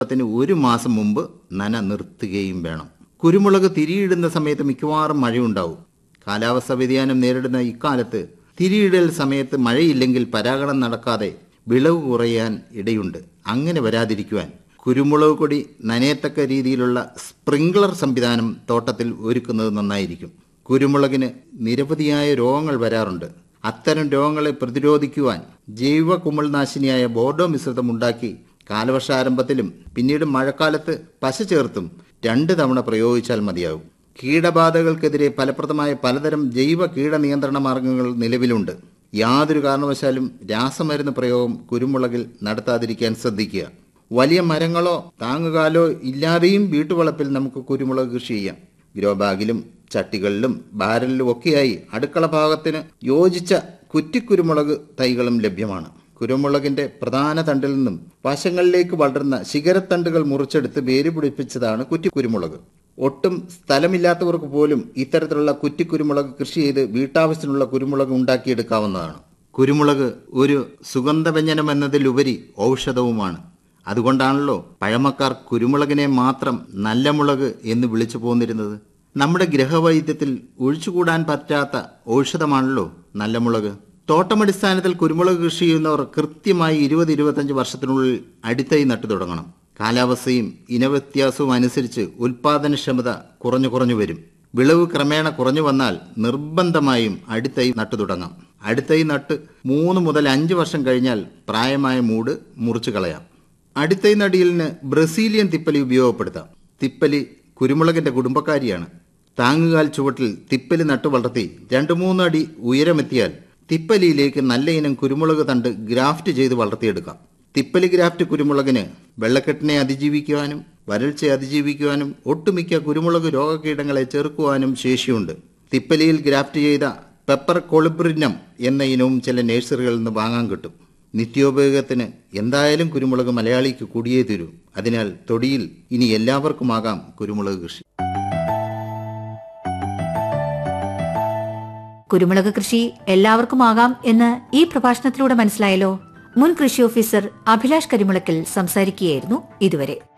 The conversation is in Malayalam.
ത്തിന് ഒരു മാസം മുമ്പ് നന നിർത്തുകയും വേണം കുരുമുളക് തിരിയിടുന്ന സമയത്ത് മിക്കവാറും മഴയുണ്ടാവും കാലാവസ്ഥ വ്യതിയാനം നേരിടുന്ന ഇക്കാലത്ത് തിരിയിടൽ സമയത്ത് മഴയില്ലെങ്കിൽ പരാഗണം നടക്കാതെ വിളവ് കുറയാൻ ഇടയുണ്ട് അങ്ങനെ വരാതിരിക്കുവാൻ കുരുമുളക് കൊടി നനയത്തക്ക രീതിയിലുള്ള സ്പ്രിംഗ്ലർ സംവിധാനം തോട്ടത്തിൽ ഒരുക്കുന്നത് നന്നായിരിക്കും കുരുമുളകിന് നിരവധിയായ രോഗങ്ങൾ വരാറുണ്ട് അത്തരം രോഗങ്ങളെ പ്രതിരോധിക്കുവാൻ ജൈവ കുമിൾനാശിനിയായ ബോർഡോ മിശ്രിതം ഉണ്ടാക്കി കാലവർഷാരംഭത്തിലും പിന്നീട് മഴക്കാലത്ത് പശ ചേർത്തും രണ്ട് തവണ പ്രയോഗിച്ചാൽ മതിയാകും കീടബാധകൾക്കെതിരെ ഫലപ്രദമായ പലതരം ജൈവ കീടനിയന്ത്രണ മാർഗങ്ങൾ നിലവിലുണ്ട് യാതൊരു കാരണവശാലും രാസമരുന്ന് പ്രയോഗം കുരുമുളകിൽ നടത്താതിരിക്കാൻ ശ്രദ്ധിക്കുക വലിയ മരങ്ങളോ താങ്ങുകാലോ ഇല്ലാതെയും വീട്ടുവളപ്പിൽ നമുക്ക് കുരുമുളക് കൃഷി ചെയ്യാം ഗ്രോ ബാഗിലും ചട്ടികളിലും ബാരലിലും ഒക്കെയായി അടുക്കള ഭാഗത്തിന് യോജിച്ച കുറ്റിക്കുരുമുളക് തൈകളും ലഭ്യമാണ് കുരുമുളകിന്റെ പ്രധാന തണ്ടിൽ നിന്നും വശങ്ങളിലേക്ക് വളരുന്ന ശിഖരത്തണ്ടുകൾ മുറിച്ചെടുത്ത് വേര് പിടിപ്പിച്ചതാണ് കുറ്റിക്കുരുമുളക് ഒട്ടും സ്ഥലമില്ലാത്തവർക്ക് പോലും ഇത്തരത്തിലുള്ള കുറ്റിക്കുരുമുളക് കൃഷി ചെയ്ത് വീട്ടാവശ്യത്തിനുള്ള കുരുമുളക് ഉണ്ടാക്കിയെടുക്കാവുന്നതാണ് കുരുമുളക് ഒരു സുഗന്ധവ്യഞ്ജനം എന്നതിലുപരി ഔഷധവുമാണ് അതുകൊണ്ടാണല്ലോ പഴമക്കാർ കുരുമുളകിനെ മാത്രം നല്ല മുളക് എന്ന് വിളിച്ചു പോന്നിരുന്നത് നമ്മുടെ ഗ്രഹവൈദ്യത്തിൽ ഒഴിച്ചുകൂടാൻ പറ്റാത്ത ഔഷധമാണല്ലോ നല്ല മുളക് തോട്ടമടിസ്ഥാനത്തിൽ കുരുമുളക് കൃഷി ചെയ്യുന്നവർ കൃത്യമായി ഇരുപത് ഇരുപത്തഞ്ച് വർഷത്തിനുള്ളിൽ അടിത്തൈ നട്ടു തുടങ്ങണം കാലാവസ്ഥയും ഇനവ്യത്യാസവും അനുസരിച്ച് ഉൽപാദനക്ഷമത കുറഞ്ഞു കുറഞ്ഞു വരും വിളവ് ക്രമേണ കുറഞ്ഞു വന്നാൽ നിർബന്ധമായും അടിത്തൈ നട്ടു തുടങ്ങാം അടിത്തൈ നട്ട് മൂന്ന് മുതൽ അഞ്ച് വർഷം കഴിഞ്ഞാൽ പ്രായമായ മൂട് മുറിച്ചു കളയാം അടിത്തൈ നടിയിലിന് ബ്രസീലിയൻ തിപ്പലി ഉപയോഗപ്പെടുത്താം തിപ്പലി കുരുമുളകിന്റെ കുടുംബക്കാരിയാണ് താങ്ങുകാൽ ചുവട്ടിൽ തിപ്പലി നട്ടു വളർത്തി രണ്ടു മൂന്ന് അടി ഉയരമെത്തിയാൽ തിപ്പലിയിലേക്ക് നല്ല ഇനം കുരുമുളക് തണ്ട് ഗ്രാഫ്റ്റ് ചെയ്ത് വളർത്തിയെടുക്കാം തിപ്പലി ഗ്രാഫ്റ്റ് കുരുമുളകിന് വെള്ളക്കെട്ടിനെ അതിജീവിക്കുവാനും വരൾച്ചയെ അതിജീവിക്കുവാനും ഒട്ടുമിക്ക കുരുമുളക് രോഗകീടങ്ങളെ ചെറുക്കുവാനും ശേഷിയുണ്ട് തിപ്പലിയിൽ ഗ്രാഫ്റ്റ് ചെയ്ത പെപ്പർ കൊളിബ്രിനം എന്ന ഇനവും ചില നഴ്സറികളിൽ നിന്ന് വാങ്ങാൻ കിട്ടും നിത്യോപയോഗത്തിന് എന്തായാലും കുരുമുളക് മലയാളിക്ക് കൂടിയേ തീരൂ അതിനാൽ തൊടിയിൽ ഇനി എല്ലാവർക്കുമാകാം കുരുമുളക് കൃഷി കുരുമുളക് കൃഷി എല്ലാവർക്കുമാകാം എന്ന് ഈ പ്രഭാഷണത്തിലൂടെ മനസ്സിലായല്ലോ മുൻ കൃഷി ഓഫീസർ അഭിലാഷ് കരിമുളക്കൽ സംസാരിക്കുകയായിരുന്നു ഇതുവരെ